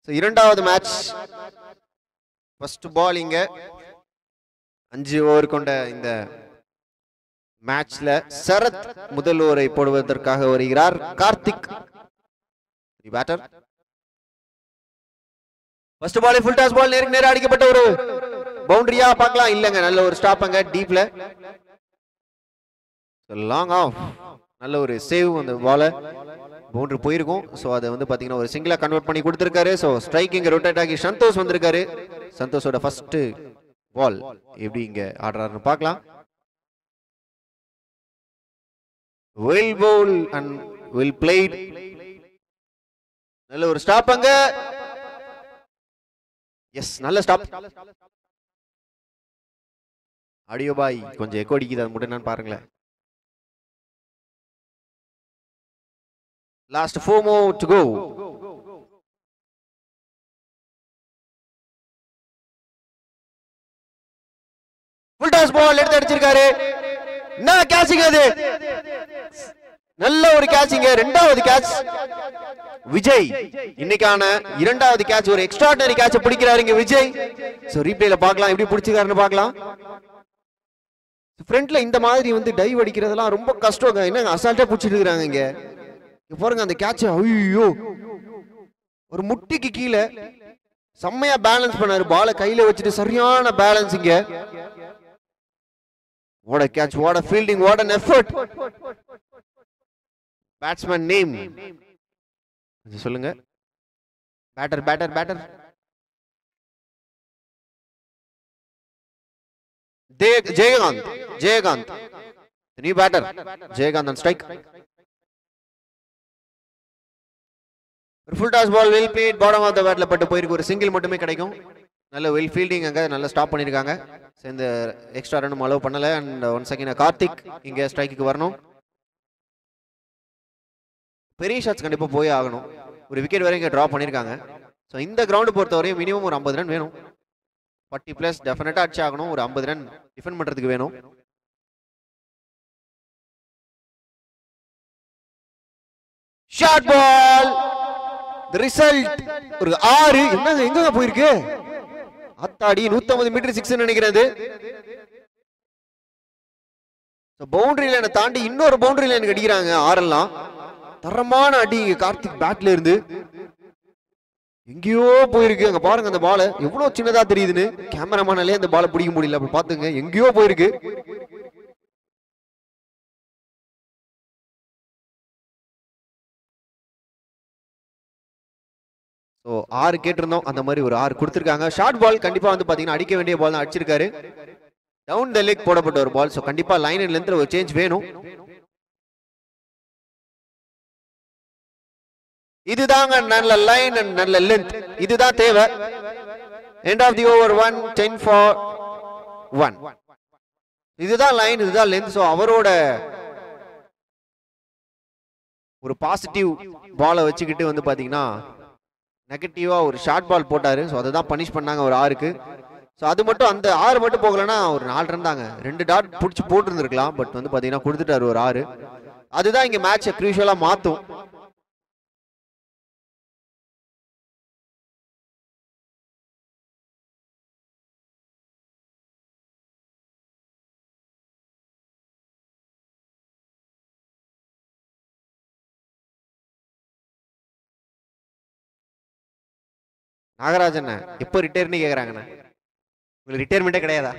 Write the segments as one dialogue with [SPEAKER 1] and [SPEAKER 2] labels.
[SPEAKER 1] So இரண்டாவது match first ball இங்க அஞ்சு ஓவர் கொண்ட இந்த மேட்ச்ல சரத் முதல் ஓவரை போடுவதற்காக வருகிறார் Karthik batter first ball full toss ball நேருக்கு நேரா அடிக்கப்பட்ட ஒரு பவுண்டரியா பார்க்கலாம் இல்லங்க நல்ல ஒரு ஸ்டாப் அங்க டீப்ல லாங் ஆஃப் நல்ல ஒரு சேவ் அந்த பாலை பவுண்டரி போயிருக்கும் ஸோ அதை வந்து பார்த்தீங்கன்னா ஒரு சிங்கிளா கன்வெர்ட் பண்ணி கொடுத்துருக்காரு ஸோ ஸ்ட்ரைக் இங்க ரொட்டேட் ஆகி சந்தோஷ் வந்திருக்காரு சந்தோஷோட ஃபர்ஸ்ட் பால் எப்படி இங்க ஆடுறாருன்னு பார்க்கலாம் well bowled and well played நல்ல ஒரு ஸ்டாப் அங்க எஸ் நல்ல ஸ்டாப் ஆடியோ பாய் கொஞ்சம் எக்கோ அடிக்குது அது மட்டும் என்னன்னு பாருங்களேன் last four more to go full toss ball எடுத்து அடிச்சிருக்காரு என்ன கேட்சிங் அது நல்ல ஒரு கேட்சிங்க ரெண்டாவது கேட்ச் விஜய் இன்னைக்கான இரண்டாவது கேட்ச் ஒரு எக்ஸ்ட்ராடனரி கேட்ச் பிடிக்கிறாரு இங்க விஜய் சோ ரீப்ளேல பார்க்கலாம் எப்படி பிடிச்சிருக்காருன்னு பார்க்கலாம் ஃப்ரண்ட்ல இந்த மாதிரி வந்து டைவ் அடிக்கிறதெல்லாம் ரொம்ப கஷ்டங்க என்னங்க அசால்ட்டா பிடிச்சிட்டு இருக்காங்க இங்க இங்க பாருங்க அந்த கேட்ச் ஐயோ ஒரு முட்டிக்கு கீழே செம்மையா பேலன்ஸ் பண்ணாரு பாலை கையில வச்சுட்டு சரியான பேலன்ஸ் இங்க what catch what fielding what an effort batsman name கொஞ்சம் சொல்லுங்க batter batter batter Jayakanth Jayakanth new batter Jayakanth and strike ஒரு full toss ball well played bottom of the பேட்ல பட்டு போயிருக்கு ஒரு சிங்கிள் மட்டுமே கிடைக்கும் நல்ல வெல் ஃபீல்டிங் அங்க நல்ல ஸ்டாப் பண்ணிருக்காங்க இந்த எக்ஸ்ட்ரா ரன் அலோவ் பண்ணல அண்ட் ஒன் செகண்ட் கார்த்திக் இங்க ஸ்ட்ரைக்கு வரணும் பெரிய ஷாட்ஸ் கண்டிப்பா போய் ஆகணும் ஒரு விக்கெட் வரை இங்க டிரா பண்ணிருக்காங்க ஸோ இந்த கிரவுண்டு பொறுத்தவரையும் மினிமம் ஒரு ஐம்பது ரன் வேணும் பட்டி பிளஸ் டெஃபினட்டா அடிச்சு ஆகணும் ஒரு ஐம்பது ரன் டிஃபெண்ட் பண்றதுக்கு வேணும் ஷார்ட் பால் ரிசல்ட் ஒரு ஆறு என்னங்க எங்க போயிருக்கு அத்தாடி 150 மீட்டர் சிக்ஸ் நினைக்கிறது பவுண்டரி லைனை தாண்டி இன்னொரு பவுண்டரி லைனுக்கு அடிக்கிறாங்க ஆறெல்லாம் தரமான அடி இங்க கார்த்திக் பேட்ல இருந்து எங்கேயோ போயிருக்கு அங்க பாருங்க அந்த பால எவ்வளவு சின்னதா தெரியுதுன்னு கேமராமேனாலே அந்த பாலை பிடிக்க முடியல அப்படி பாத்துங்க எங்கேயோ போயிருக்கு ஸோ ஆறு கேட்டிருந்தோம் அந்த மாதிரி ஒரு ஆறு கொடுத்துருக்காங்க ஷார்ட் பால் கண்டிப்பா வந்து பாத்தீங்கன்னா அடிக்க வேண்டிய பால் தான் அடிச்சிருக்காரு டவுன் த லெக் போடப்பட்ட ஒரு பால் ஸோ கண்டிப்பா லைன் அண்ட் லென்த்ல ஒரு சேஞ்ச் வேணும் இதுதாங்க நல்ல லைன் அண்ட் நல்ல லென்த் இதுதான் தேவை end of the over one ten for one இதுதான் லைன் இதுதான் லென்த் ஸோ அவரோட ஒரு பாசிட்டிவ் பாலை வச்சுக்கிட்டு வந்து பாத்தீங்கன்னா நெகட்டிவா ஒரு ஷார்ட் பால் போட்டாரு ஸோ அதை தான் பனிஷ் பண்ணாங்க ஒரு ஆறுக்கு ஸோ அது மட்டும் அந்த ஆறு மட்டும் போகலன்னா ஒரு நாலு ரன் தாங்க ரெண்டு டாட் பிடிச்சி போட்டுருந்துருக்கலாம் பட் வந்து பாத்தீங்கன்னா கொடுத்துட்டாரு ஒரு ஆறு அதுதான் இங்க மேட்சை க்ரூஷியலா மாத்தும் நாகராஜன் எப்போ ரிட்டையர்னு கேக்குறாங்கண்ணா உங்களுக்கு ரிட்டையர்மெண்ட்டே கிடையாதா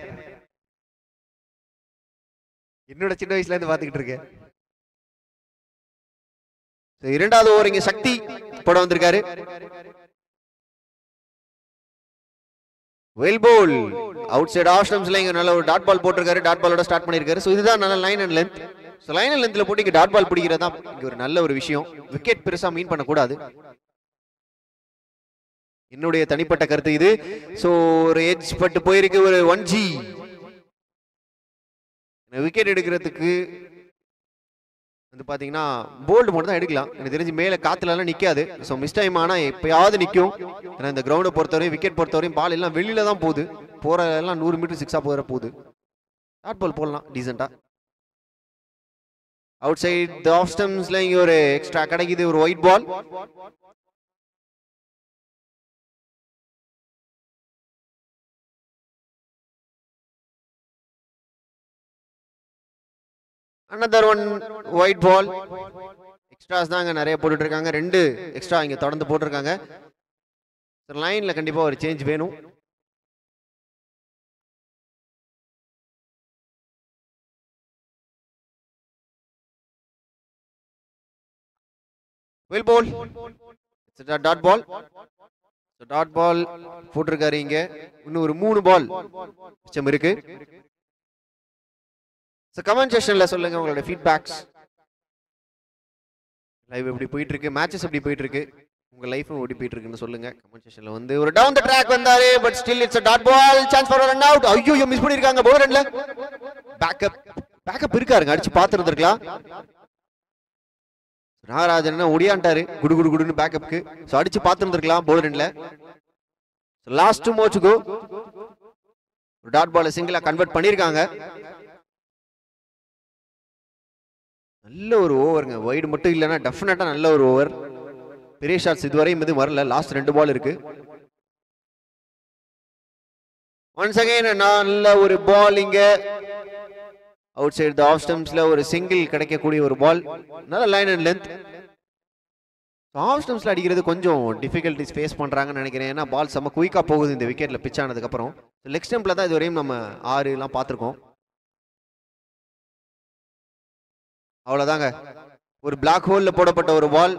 [SPEAKER 1] என்னோட சின்ன வயசுல இருந்து பாத்துக்கிட்டு இருக்கேன் So, இரண்டாவது ஓவர் இங்க சக்தி போட வந்திருக்காரு well ball out side off ஸ்டம்ஸ்ல இங்க நல்ல ஒரு டாட் பால் போட்டிருக்காரு டாட் பாலோட ஸ்டார்ட் பண்ணிருக்காரு ஸோ இதுதான் நல்ல line and length so line and லென்த்ல போட்டு இங்க டாட் பால் பிடிக்கிறது தான் இங்க ஒரு நல்ல ஒரு விஷயம் விக்கெட் பெருசா மீன் பண்ணக்கூடாது என்னுடைய தனிப்பட்ட கருத்து இது ஸோ ஒரு எட்ஜ் பட்டு போயிருக்கு ஒரு ஒன் ஜி விக்கெட் எடுக்கிறதுக்கு வந்து பாத்தீங்கன்னா போல்டு மட்டும் தான் எடுக்கலாம் எனக்கு தெரிஞ்சு மேல காத்துல எல்லாம் நிக்காது ஸோ மிஸ் டைம் ஆனா எப்பயாவது நிக்கும் ஏன்னா இந்த கிரவுண்டை பொறுத்தவரையும் விக்கெட் பொறுத்தவரையும் பால் எல்லாம் வெளியில தான் போகுது போற எல்லாம் நூறு மீட்டர் சிக்ஸா போகிற போகுது டாட் பால் போடலாம் டீசெண்டா அவுட் சைட் ஆஃப் ஸ்டம்ஸ்ல இங்க ஒரு எக்ஸ்ட்ரா கிடைக்குது ஒரு wide ball another one wide ball extras தாங்க நிறைய போட்டுட்டு இருக்காங்க ரெண்டு எக்ஸ்ட்ரா இங்க தொடர்ந்து போட்டிருக்காங்க லைன்ல கண்டிப்பா ஒரு சேஞ்ச் வேணும் well ball dot ball dot ball போட்டிருக்காரு இங்க இன்னும் ஒரு மூணு பால் மிச்சம் இருக்கு கமெண்ட் செஷன்ல சொல்லுங்க உங்களோட ஃபீட்பேக்ஸ் லைவ் எப்படி போயிட்டு இருக்கு மேட்சஸ் எப்படி போயிட்டு இருக்கு உங்க லைஃபும் எப்படி போயிட்டு இருக்குன்னு சொல்லுங்க கமெண்ட் செஷன்ல வந்து ஒரு டவுன் த ட்ராக் வந்தாரு but still it's dot ball chance for run out ஐயோ மிஸ் பண்ணிருக்காங்க போர் ரன்ல பேக்கப் பேக்கப் இருக்காருங்க அடிச்சு பார்த்துருந்துருக்கலாம் நாகராஜன் என்ன ஒடியான்ட்டாரு குடு குடு குடுன்னு பேக்கப்க்கு ஸோ அடிச்சு பார்த்துருந்துருக்கலாம் போல் ரன்ல லாஸ்ட் மோச்சுக்கு ஒரு டாட் பால் சிங்கிளா கன்வெர்ட் பண்ணியிருக்காங்க நல்ல ஒரு ஓவருங்க வைடு மட்டும் இல்லைன்னா டெஃபினட்டா நல்ல ஒரு ஓவர் பெரிய ஷாட்ஸ் இதுவரையும் இது வரல லாஸ்ட் ரெண்டு பால் இருக்கு ஒன்ஸ் அகைன் நல்ல ஒரு பால் இங்க அவுட் சைடு த ஆஃப் ஸ்டம்ப்ஸ்ல ஒரு சிங்கிள் கிடைக்கக்கூடிய ஒரு பால் நல்ல லைன் அண்ட் லென்த் ஆஃப் ஸ்டம்ப்ஸ்ல அடிக்கிறது கொஞ்சம் டிஃபிகல்ட்டிஸ் ஃபேஸ் பண்றாங்கன்னு நினைக்கிறேன் ஏன்னா பால் செம்ம குயிக்கா போகுது இந்த விக்கெட்ல பிச் ஆனதுக்கு அப்புறம் லெக் ஸ்டம்ப்ல தான் இதுவரையும் நம்ம ஆறு எல்லாம் பார்த்துருக்கோம் அவ்வளவுதாங்க ஒரு பிளாக் ஹோல்ல போடப்பட்ட ஒரு பால்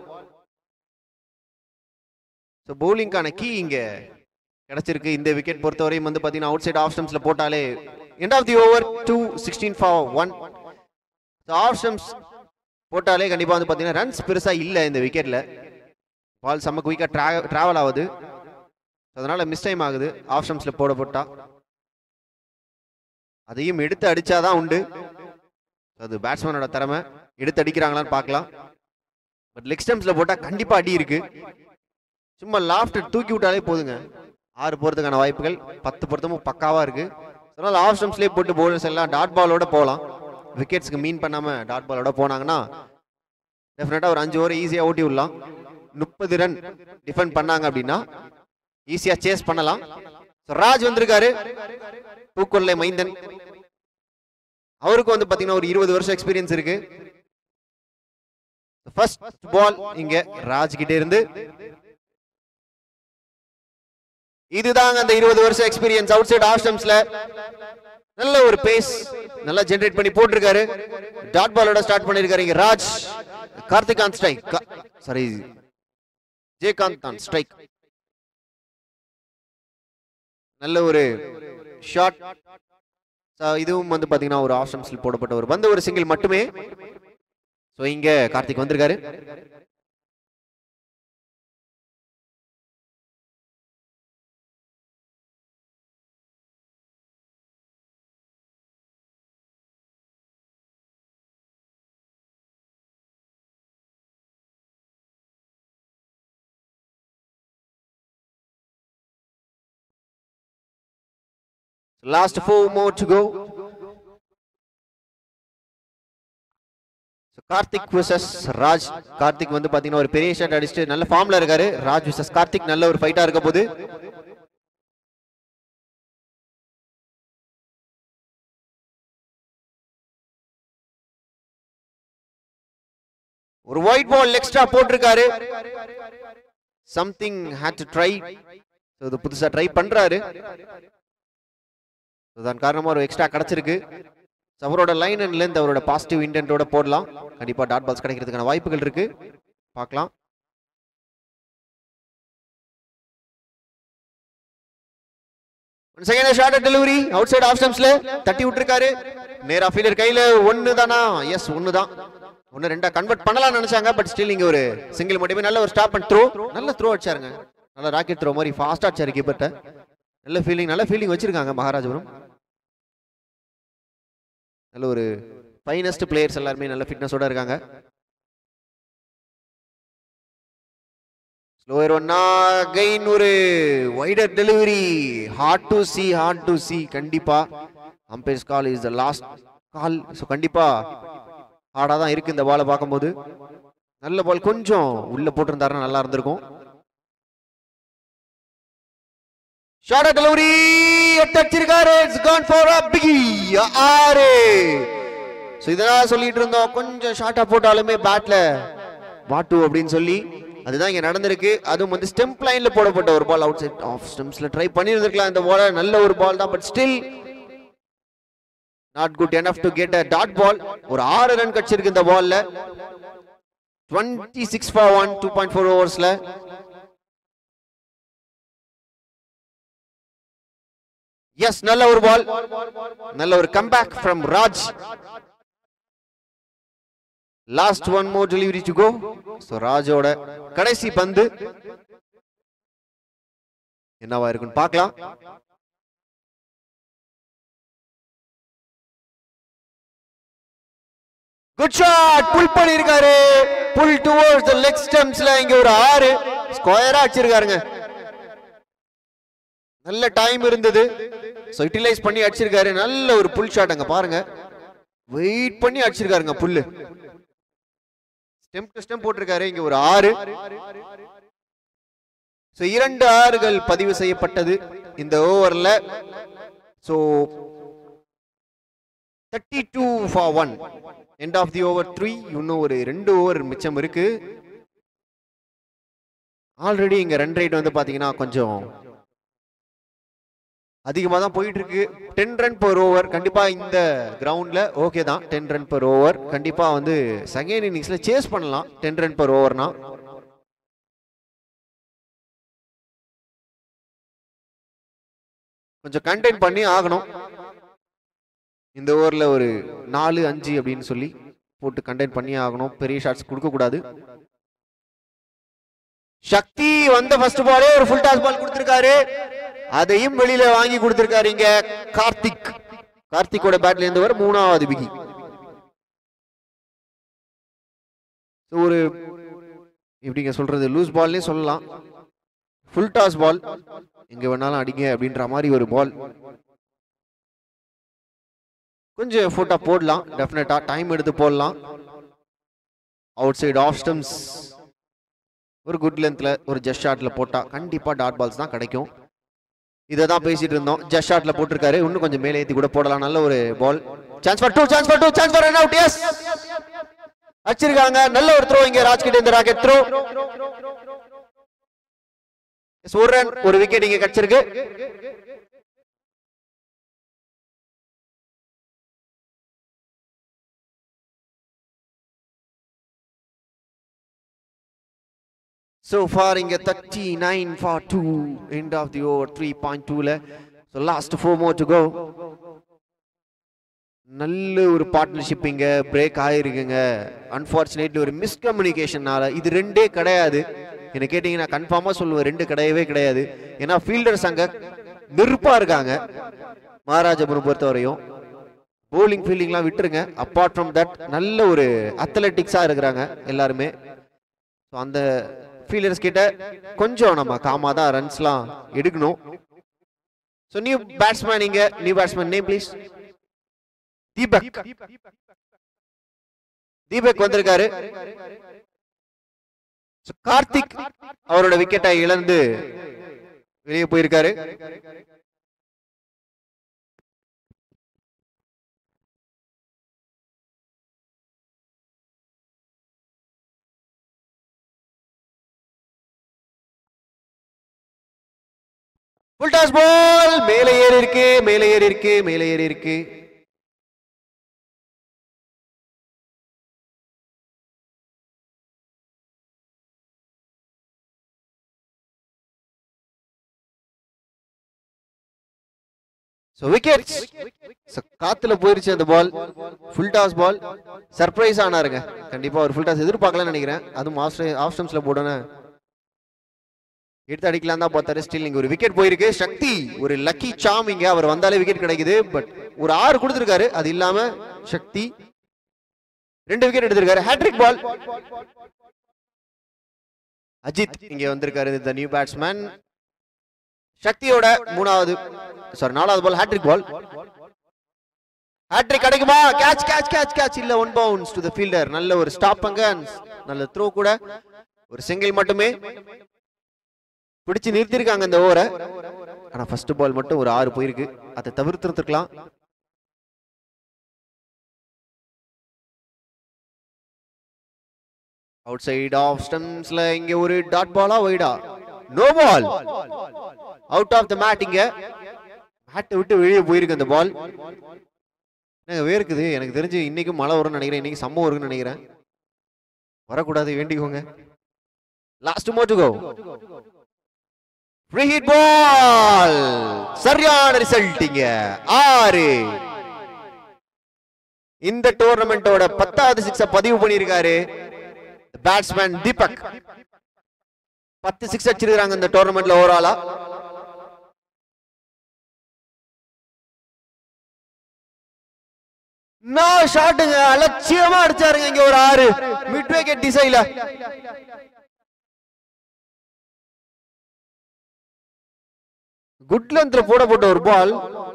[SPEAKER 1] ஸோ பவுலிங்கான கீ இங்க கிடைச்சிருக்கு இந்த விக்கெட் பொறுத்தவரையும் வந்து பார்த்தீங்கன்னா அவுட் சைட் ஆஃப் ஸ்டம்ஸ்ல போட்டாலே end of the over two sixteen for one so off stumps போட்டாலே கண்டிப்பாக வந்து பார்த்தீங்கன்னா ரன்ஸ் பெருசாக இல்லை இந்த விக்கெட்டில் பால் செம்ம குயிக்காக ட்ரா ட்ராவல் ஆகுது அதனால மிஸ் டைம் ஆகுது ஆஃப் ஸ்டம்ஸில் போட போட்டா அதையும் எடுத்து அடிச்சாதான் உண்டு அது பேட்ஸ்மேனோட திறமை எடுத்து அடிக்கிறாங்களான்னு பார்க்கலாம் பட் லெக் ஸ்டம்ப்ஸில் போட்டால் கண்டிப்பாக அடி இருக்கு சும்மா லாஃப்ட் தூக்கி விட்டாலே போதுங்க ஆறு போகிறதுக்கான வாய்ப்புகள் பத்து பொருத்தமும் பக்காவாக இருக்கு அதனால ஆஃப் ஸ்டம்ப்ஸ்லேயே போட்டு பவுலர்ஸ் எல்லாம் டாட் பாலோட போகலாம் விக்கெட்ஸ்க்கு மீன் பண்ணாமல் டாட் பாலோட போனாங்கன்னா டெஃபினட்டாக ஒரு அஞ்சு ஓவர் ஈஸியாக ஓட்டி விடலாம் முப்பது ரன் டிஃபெண்ட் பண்ணாங்க அப்படின்னா ஈஸியாக சேஸ் பண்ணலாம் So, ராஜ் வந்திருக்காரு பூக்கொல்லை மைந்தன் அவருக்கு வந்து பார்த்தீங்கன்னா ஒரு இருபது வருஷம் எக்ஸ்பீரியன்ஸ் இருக்கு ஃபர்ஸ்ட் பால் இங்க ராஜ் கிட்ட இருந்து இதுதாங்க அந்த இருபது வருஷம் எக்ஸ்பீரியன்ஸ் அவுட் சைட் ஆஃப் ஸ்டம்ஸ்ல நல்ல ஒரு பேஸ் நல்லா ஜெனரேட் பண்ணி போட்டிருக்காரு டாட் பாலோட ஸ்டார்ட் பண்ணிருக்காரு இங்க ராஜ் கார்த்திகாந்த் ஸ்ட்ரைக் சாரி ஜெயகாந்த் தான் ஸ்ட்ரைக் நல்ல ஒரு ஷாட் இதுவும் வந்து பாத்தீங்கன்னா ஒரு ஆஃப் ஸ்டம்ஸ்ல போடப்பட்ட ஒரு பந்து ஒரு சிங்கிள் மட்டுமே சோ இங்க கார்த்திக் வந்திருக்காரு last four more to go Karthik versus Raj Karthik வந்து பாத்தீங்கன்னா ஒரு பெரிய ஷாட் அடிச்சுட்டு நல்ல ஃபார்ம்ல இருக்காரு ராஜ் விசஸ் கார்த்திக் நல்ல ஒரு ஃபைட்டா இருக்க போது ஒரு ஒயிட் பால் எக்ஸ்ட்ரா போட்டிருக்காரு சம்திங் ஹேட் டு ட்ரை இது புதுசா ட்ரை பண்றாரு அதன் காரணமா ஒரு எக்ஸ்ட்ரா கிடைச்சிருக்கு So, அவரோட லைன் அண்ட் லென்த் அவரோட பாசிட்டிவ் இன்டென்ட்டோட போடலாம் கண்டிப்பா டாட் பால்ஸ் கிடைக்கிறதுக்கான வாய்ப்புகள் இருக்கு பார்க்கலாம் second short delivery out side off ஸ்டம்ஸ்ல தட்டி விட்டுருக்காரு நேரா ஃபீல்டர் கையில ஒன்னு தானா எஸ் ஒன்னு தான் ஒன்னு ரெண்டா கன்வெர்ட் பண்ணலாம்னு நினைச்சாங்க பட் ஸ்டில் இங்க ஒரு சிங்கிள் மட்டுமே நல்ல ஒரு ஸ்டாப் அண்ட் த்ரோ நல்ல த்ரோ அடிச்சாருங்க நல்ல ராக்கெட் த்ரோ மாதிரி ஃபாஸ்டா அடிச்சாரு கீப்பர்ட்ட நல்ல ஃபீலிங் நல்ல ஃபீலிங் வச்சிருக்காங்க மகாராஜபுரம் நல்ல ஒரு ஃபைனஸ்ட் பிளேயர்ஸ் எல்லாருமே நல்ல ஃபிட்னஸோட இருக்காங்க ஸ்லோயர் ஒன்னா அகைன் ஒரு wider delivery hard to see hard to see கண்டிப்பா umpire's call is the last call so கண்டிப்பா ஹார்டாக தான் இருக்கு இந்த பாலை பார்க்கும்போது நல்ல பால் கொஞ்சம் உள்ள போட்டிருந்தாருன்னா நல்லா இருந்திருக்கும் ஷார்ட் டெலிவரி எட்டு அடிச்சிருக்காரு it's gone for a biggie ஆறு ஸோ இதெல்லாம் சொல்லிட்டு இருந்தோம் கொஞ்சம் ஷார்ட்டா போட்டாலுமே பேட்ல வாட்டு அப்படின்னு சொல்லி அதுதான் இங்க நடந்திருக்கு அதுவும் வந்து ஸ்டெம்ப் லைன்ல போடப்பட்ட ஒரு பால் அவுட் சைட் ஆஃப் ஸ்டெம்ஸ்ல ட்ரை பண்ணியிருந்திருக்கலாம் இந்த பால நல்ல ஒரு பால் தான் but still not good enough to get a dot ball ஒரு ஆறு ரன் கட்சிருக்கு இந்த பால்ல twenty six for one two point four ஓவர்ஸ்ல எஸ் நல்ல ஒரு பால் நல்ல ஒரு comeback from Raj last one more delivery to go so ராஜோட கடைசி பந்து என்னவா இருக்குன்னு பார்க்கலாம் குட் ஷாட் புல் பண்ணிருக்காரு புல் டுவர்ட்ஸ் த லெக் ஸ்டெம்ஸ்ல இங்க ஒரு ஆறு ஸ்கொயரா அடிச்சிருக்காருங்க நல்ல டைம் இருந்தது ஸோ யூட்டிலைஸ் பண்ணி அடிச்சிருக்காரு நல்ல ஒரு புல் ஷாட் அங்க பாருங்க வெயிட் பண்ணி அடிச்சிருக்காருங்க புல்லு ஸ்டெம் டு ஸ்டெம் போட்டிருக்காரு இங்க ஒரு ஆறு ஸோ இரண்டு ஆறுகள் பதிவு செய்யப்பட்டது இந்த ஓவர்ல so thirty two for one end of the over three இன்னும் ஒரு ரெண்டு ஓவர் மிச்சம் இருக்கு ஆல்ரெடி இங்க ரன் ரேட் வந்து பாத்தீங்கன்னா கொஞ்சம் அதிகமாக தான் போயிட்டு இருக்கு டென் ரன் per ஓவர் கண்டிப்பா இந்த கிரவுண்ட்ல ஓகே தான் டென் ரன் per ஓவர் கண்டிப்பா வந்து செகண்ட் இன்னிங்ஸ்ல சேஸ் பண்ணலாம் டென் ரன் per ஓவர்னா கொஞ்சம் கண்டெயின் பண்ணி ஆகணும் இந்த ஓவரில் ஒரு நாலு அஞ்சு அப்படின்னு சொல்லி போட்டு கண்டெயின் பண்ணி ஆகணும் பெரிய ஷாட்ஸ் கொடுக்க கூடாது சக்தி வந்த ஃபர்ஸ்ட் பாலே ஒரு ஃபுல் டாஸ் பால் கொடுத்திருக்காரு அதையும் வெளியில வாங்கி கொடுத்திருக்காரு இங்க கார்த்திக் கார்த்திக்கோட பேட்ல இருந்து வர மூணாவது விக்கி So, ஒரு எப்படிங்க சொல்றது லூஸ் பால்னே சொல்லலாம் ஃபுல் டாஸ் பால் எங்க வேணாலும் அடிங்க அப்படின்ற மாதிரி ஒரு பால் கொஞ்சம் எஃபோர்ட்டா போடலாம் டெஃபினட்டா டைம் எடுத்து போடலாம் அவுட் சைடு ஆஃப் ஸ்டம்ஸ் ஒரு குட் லென்த்ல ஒரு ஜஸ்ட் ஷாட்ல போட்டா கண்டிப்பா டாட் பால்ஸ் தான் கிடைக்கும் இதை தான் பேசிட்டு இருந்தோம் ஜஸ்ட் ஷாட்ல போட்டிருக்காரு இன்னும் கொஞ்சம் மேலே ஏத்தி கூட போடலாம் நல்ல ஒரு ball chance for two chance for two chance for run out yes அடிச்சிருக்காங்க நல்ல ஒரு த்ரோ இங்க ராஜ்கிட்ட இந்த ராக்கெட் த்ரோ ஒரு ரன் ஒரு விக்கெட் இங்க கிடைச்சிருக்கு So far இங்க 39 for 2 end of the over 3.2ல so last four more to go நல்ல ஒரு பார்ட்னர்ஷிப் இங்க பிரேக் ஆயிருக்குங்க அன்பார்ச்சுனேட்லி ஒரு மிஸ்கம்யூனிகேஷனால இது ரெண்டே கிடையாது என்ன கேட்டீங்கன்னா கன்ஃபார்மா சொல்லுவேன் ரெண்டு கிடையவே கிடையாது ஏன்னா ஃபீல்டர்ஸ் அங்க நெருப்பா இருக்காங்க மகாராஜபுரம் பொறுத்தவரையும் bowling ஃபீல்டிங்லாம் விட்டுருங்க அப்பார்ட் ஃப்ரம் தட் நல்ல ஒரு அத்லெட்டிக்ஸா இருக்கிறாங்க எல்லாருமே ஸோ அந்த ஃபீல்டர்ஸ் கிட்ட கொஞ்சம் நம்ம காமா தான் ரன்ஸ்லாம் எடுக்கணும் ஸோ நியூ பேட்ஸ்மேன் இங்க new batsman name please Deepak Deepak வந்திருக்காரு So, கார்த்திக் அவரோட விக்கெட்டை இழந்து வெளியே போயிருக்காரு ஃபுல் டாஸ் பால் மேலே ஏறி இருக்கு மேலே ஏறி இருக்கு மேலே ஏறி இருக்கு ஸோ விக்கெட்ஸ் காத்துல போயிருச்சு அந்த ball full toss ball surprise ஆனாருங்க கண்டிப்பா ஒரு ஃபுல் டாஸ் எதிர்பார்க்கலன்னு நினைக்கிறேன் அதுவும் ஆஃப் ஸ்டம்ஸ்ல போடணும் எடுத்து அடிக்கலாம் தான் பார்த்தாரு ஸ்டில் இங்க ஒரு விக்கெட் போயிருக்கு சக்தி ஒரு லக்கி சாம் இங்க அவர் வந்தாலே விக்கெட் கிடைக்குது பட் ஒரு ஆறு கொடுத்திருக்காரு அது இல்லாம சக்தி ரெண்டு விக்கெட் எடுத்திருக்காரு ஹேட்ரிக் பால் அஜித் இங்க வந்திருக்காரு இந்த நியூ பேட்ஸ்மேன் சக்தியோட மூணாவது சாரி நாலாவது பால் ஹேட்ரிக் பால் ஹேட்ரிக் கிடைக்குமா கேட்ச் கேட்ச் கேட்ச் கேட்ச் இல்ல one bounce to the fielder நல்ல ஒரு ஸ்டாப் அங்க நல்ல த்ரோ கூட ஒரு சிங்கிள் மட்டுமே பிடிச்சு நிறுத்திருக்காங்க இந்த ஓவரை ஆனா ஃபர்ஸ்ட் பால் மட்டும் ஒரு ஆறு போயிருக்கு அதை தவிர்த்திருக்கலாம் அவுட் சைட் ஆஃப் ஸ்டம்ஸ்ல இங்க ஒரு டாட் பாலா ஒய்டா no ball out of the mat இங்க மேட்டை விட்டு வெளியே போயிருக்கு அந்த பால் என்னங்க வேர்க்குது எனக்கு தெரிஞ்சு இன்னைக்கும் மழை வரும்னு நினைக்கிறேன் இன்னைக்கு சம்ம வரும்னு நினைக்கிறேன் வரக்கூடாது வேண்டிக்கோங்க last more to go free hit ball சரியான ரிசல்ட்டிங்க ஆறு இந்த டோர்னமெண்டோட பத்தாவது சிக்ஸ பதிவு பண்ணியிருக்காரு பேட்ஸ்மேன் தீபக் பத்து சிக்ஸ் அடிச்சிருக்காங்க இந்த டோர்னமெண்ட்ல ஓவராலா நான் ஷாட்டுங்க அலட்சியமா அடிச்சாருங்க இங்க ஒரு ஆறு மிட் விக்கெட் திசையில குட் லென்த்ல போடப்பட்ட ஒரு பால்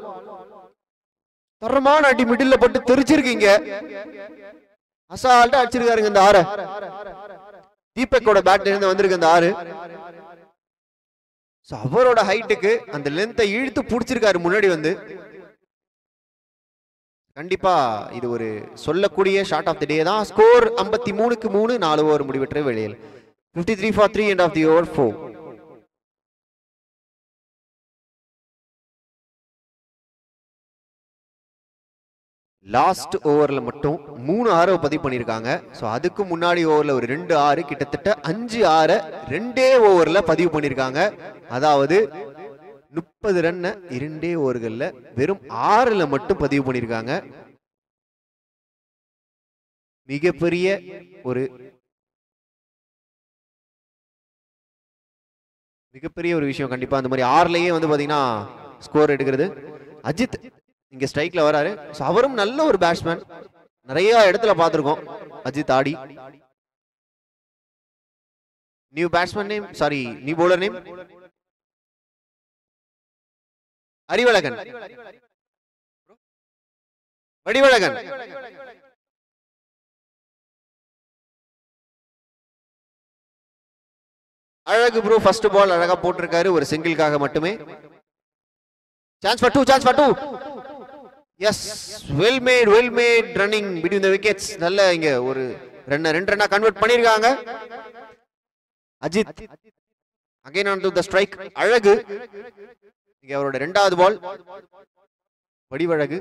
[SPEAKER 1] தரமான அடி மிடில்ல பட்டு தெரிச்சிருக்கீங்க அசால்ட்டா அடிச்சிருக்காருங்க இந்த ஆறு தீபக்கோட பேட்ல இருந்து வந்திருக்கு அந்த ஆறு So, அவரோட ஹைட்டுக்கு அந்த லென்த்தை இழுத்து புடிச்சிருக்காரு முன்னாடி வந்து கண்டிப்பா இது ஒரு சொல்லக்கூடிய ஷார்ட் ஆஃப் தி டே தான் ஸ்கோர் ஐம்பத்தி மூணுக்கு மூணு நாலு ஓவர் முடிவெற்ற வெளியில் fifty three for three end of the over four last ஓவர்ல மட்டும் மூணு ஆறை பதிவு பண்ணியிருக்காங்க ஸோ அதுக்கு முன்னாடி ஓவர்ல ஒரு ரெண்டு ஆறு கிட்டத்தட்ட அஞ்சு ஆறை ரெண்டே ஓவர்ல பதிவு பண்ணியிருக்காங்க அதாவது முப்பது ரன்னை இரண்டே ஓவர்கள்ல வெறும் ஆறுல மட்டும் பதிவு பண்ணியிருக்காங்க மிகப்பெரிய ஒரு மிகப்பெரிய ஒரு விஷயம் கண்டிப்பா அந்த மாதிரி ஆறுலயே வந்து பாத்தீங்கன்னா ஸ்கோர் எடுக்கிறது அஜித் இங்க ஸ்ட்ரைக்ல வராரு So, அவரும் நல்ல ஒரு பேட்ஸ்மேன் நிறைய இடத்துல பார்த்திருக்கோம் அஜித் ஆடி new batsman name sorry new bowler name Arivazhagan Vadivazhagan Azhagu bro first ball அழகா போட்டிருக்காரு ஒரு சிங்கிள்காக மட்டுமே chance for two chance for two yes well made well made running between the wickets நல்ல இங்க ஒரு ரன்னை ரெண்டு ரன்னா கன்வெர்ட் பண்ணிருக்காங்க Ajith again on to the strike Azhagu இங்க அவரோட ரெண்டாவது பால் Vadivazhagu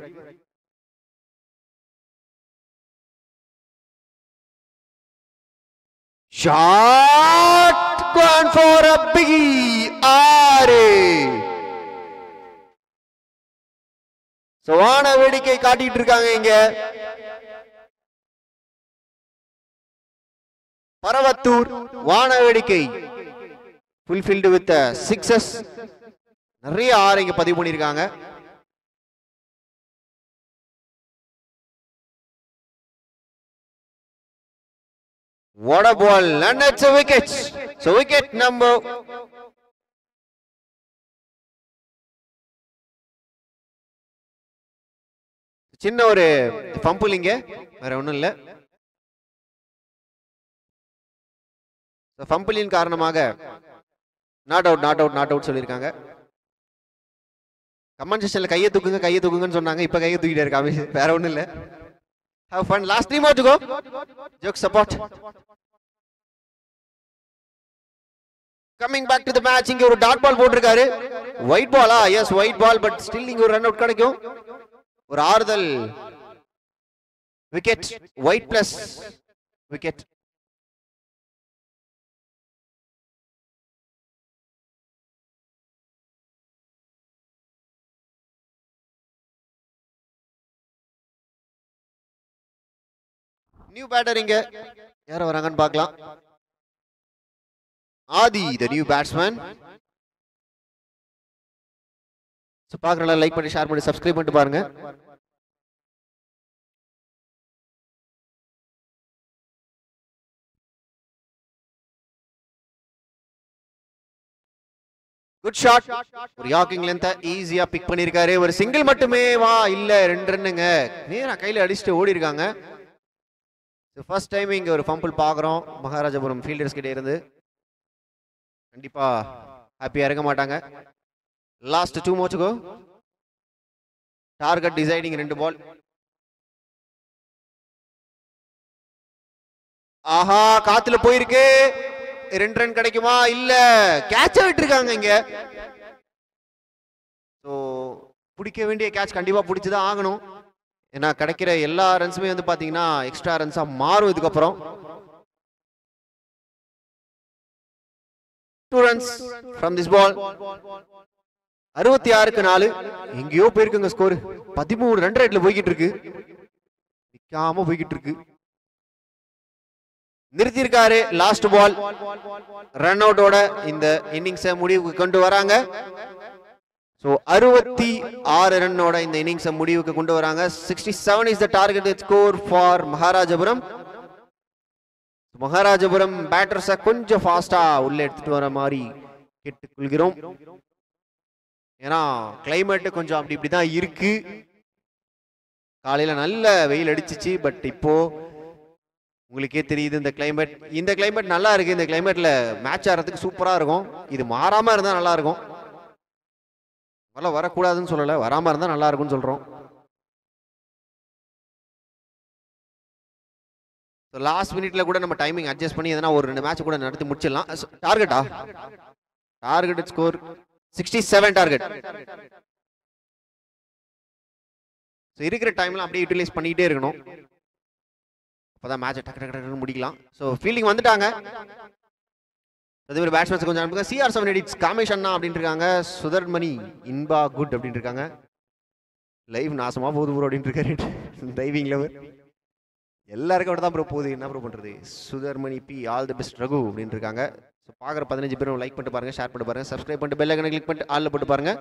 [SPEAKER 1] shot gone for a biggie ஆறு So, வான வேடிக்கை காட்டிட்டு இருக்காங்க இங்க பரவத்தூர் வான வேடிக்கை ஃபுல்ஃபில்டு வித் சிக்ஸஸ் நிறைய ஆறு இங்க பதிவு பண்ணியிருக்காங்க What a ball and it's a wicket. So wicket number சின்ன ஒரு பம்புலிங்க வேற ஒண்ணும் இல்ல பம்புலின் காரணமாக not out not out not out சொல்லியிருக்காங்க கமெண்ட் செக்ஷன்ல கையை தூக்குங்க கையை தூக்குங்கன்னு சொன்னாங்க இப்ப கையை தூக்கிட்டே இருக்காம வேற ஒண்ணும் இல்ல how fun last three more to go joke support coming back to the match இங்க ஒரு டாட் பால் போட்டிருக்காரு ஒயிட் பாலா yes wide ball but still இங்க ஒரு ரன் அவுட் கிடைக்கும் ஒரு ஆறுதல் wicket wide plus wicket new batter இங்க யார வராங்கன்னு பார்க்கலாம் Aadhi the new batsman so பார்க்குறலாம் லைக் பண்ணி ஷேர் பண்ணி சப்ஸ்கிரைப் பண்ணிட்டு பாருங்க குட் ஷாட் ஒரு யாக்கிங் லென்த்தை ஈஸியா பிக் பண்ணிருக்காரு ஒரு சிங்கிள் மட்டுமே வா இல்ல ரெண்டு ரன்னுங்க நேரா கையில அடிச்சுட்டு ஓடி இருக்காங்க ஃபர்ஸ்ட் டைம் இங்க ஒரு ஃபம்பிள் பாக்குறோம் மகாராஜபுரம் ஃபீல்டர்ஸ் கிட்ட இருந்து கண்டிப்பா ஹாப்பியா இருக்க மாட்டாங்க last two more to go target deciding ரெண்டு பால் ஆஹா காத்துல போயிருக்கு ரெண்டு ரன் கிடைக்குமா இல்ல கேட்ச் விட்டுருக்காங்க இங்க ஸோ பிடிக்க வேண்டிய கேட்ச் கண்டிப்பா பிடிச்சுதான் ஆகணும் ஏன்னா கிடைக்கிற எல்லா ரன்ஸுமே வந்து பாத்தீங்கன்னா எக்ஸ்ட்ரா ரன்ஸா மாறும் இதுக்கப்புறம் two runs from this ball அறுபத்தி ஆறுக்கு நாலு எங்கேயோ போயிருக்குங்க ஸ்கோர் பதிமூணு ரன் ரேட்ல போய்கிட்டு இருக்கு நிக்காம போய்கிட்டு இருக்கு நிறுத்தியிருக்காரு லாஸ்ட் பால் ரன் அவுட்டோட இந்த இன்னிங்ஸை முடிவுக்கு கொண்டு வராங்க ஸோ அறுபத்தி ஆறு ரன்னோட இந்த இன்னிங்ஸை முடிவுக்கு கொண்டு வராங்க sixty seven is the target score for Maharajapuram Maharajapuram பேட்டர்ஸை கொஞ்சம் ஃபாஸ்டா உள்ள எடுத்துட்டு வர மாதிரி கேட்டுக்கொள்கிறோம் ஏன்னா கிளைமேட் கொஞ்சம் அப்படி இப்படி தான் இருக்கு காலையில நல்ல வெயில் அடிச்சிச்சு பட் இப்போ உங்களுக்கே தெரியுது இந்த கிளைமேட் இந்த கிளைமேட் நல்லா இருக்கு இந்த கிளைமேட்ல மேட்ச் ஆடுறதுக்கு சூப்பரா இருக்கும் இது மாறாம இருந்தா நல்லா இருக்கும் வரல வரக்கூடாதுன்னு சொல்லல வராம இருந்தா நல்லா இருக்கும்னு சொல்றோம் லாஸ்ட் மினிட்ல கூட நம்ம டைமிங் அட்ஜஸ்ட் பண்ணி எதனா ஒரு ரெண்டு மேட்ச் கூட நடத்தி முடிச்சிடலாம் டார்கெட்டா target score sixty seven target இருக்கிற டைம்ல அப்படியே யூட்டிலைஸ் பண்ணிக்கிட்டே இருக்கணும் அப்பதான் மேட்ச் டக்கு டக்கு டக்குன்னு முடிக்கலாம் ஸோ ஃபீல்டிங் வந்துட்டாங்க அதே மாதிரி பேட்ஸ்மேன்ஸ் கொஞ்சம் அனுப்புங்க சிஆர் செவன் எடிட்ஸ் காமேஷ் அண்ணா அப்படின்னு இருக்காங்க சுதர்மணி இன்பா குட் அப்படின்னு இருக்காங்க லைவ் நாசமா போகுது ப்ரோ அப்படின்னு இருக்காரு டைவிங் லெவல் எல்லாருக்கும் அப்படி தான் ப்ரோ போகுது என்ன ப்ரோ பண்றது Sudharmani be all the best Raghu அப்படின்னு இருக்காங்க ஸோ பார்க்குற பதினஞ்சு பேரும் லைக் பண்ணிட்டு பாருங்க ஷேர் பண்ணிட்டு பாருங்க சப்ஸ்கிரைப் பண்ணிட்டு பெல் ஐக்கனை கிளிக் பண்ணிட்டு ஆல்ல போட்டு பாருங்க